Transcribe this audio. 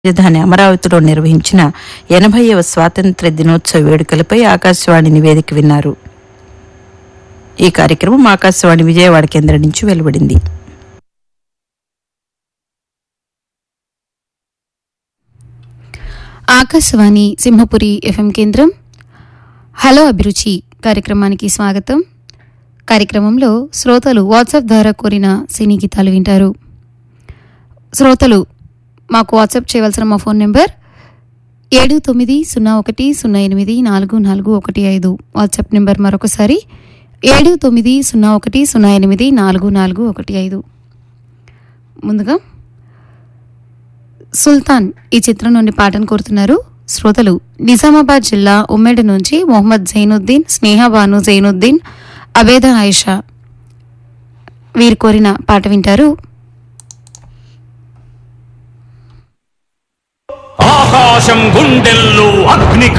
రాజధాని అమరావతిలో నిర్వహించిన ఎనభైవ స్వాతంత్ర్య దినోత్సవ వేడుకలపై ఆకాశవాణి నివేదిక విన్నారు ఈ కార్యక్రమం ఆకాశవాణి విజయవాడ కేంద్రం నుంచి వెలువడింది ఆకాశవాణి సింహపురి ఎఫ్ఎం కేంద్రం హలో అభిరుచి కార్యక్రమానికి స్వాగతం కార్యక్రమంలో శ్రోతలు వాట్సాప్ ద్వారా కోరిన సినీ గీతాలు వింటారు శ్రోతలు మాకు వాట్సాప్ చేయవలసిన మా ఫోన్ నెంబర్ ఏడు తొమ్మిది సున్నా ఒకటి సున్నా ఎనిమిది నాలుగు నాలుగు ఒకటి ఐదు వాట్సాప్ నెంబర్ మరొకసారి ఏడు తొమ్మిది సున్నా ఒకటి సున్నా ఎనిమిది నాలుగు నాలుగు ఒకటి ఐదు ముందుగా సుల్తాన్ ఈ చిత్రం నుండి పాటను కోరుతున్నారు శ్రోతలు నిజామాబాద్ జిల్లా ఉమ్మేడ్ నుంచి మొహమ్మద్ జైనుద్దీన్ స్నేహ బాను జైనుద్దీన్ అబేద ఆయిషా వీరు కోరిన పాట వింటారు ఆకాశం గుండెల్లో అగ్ని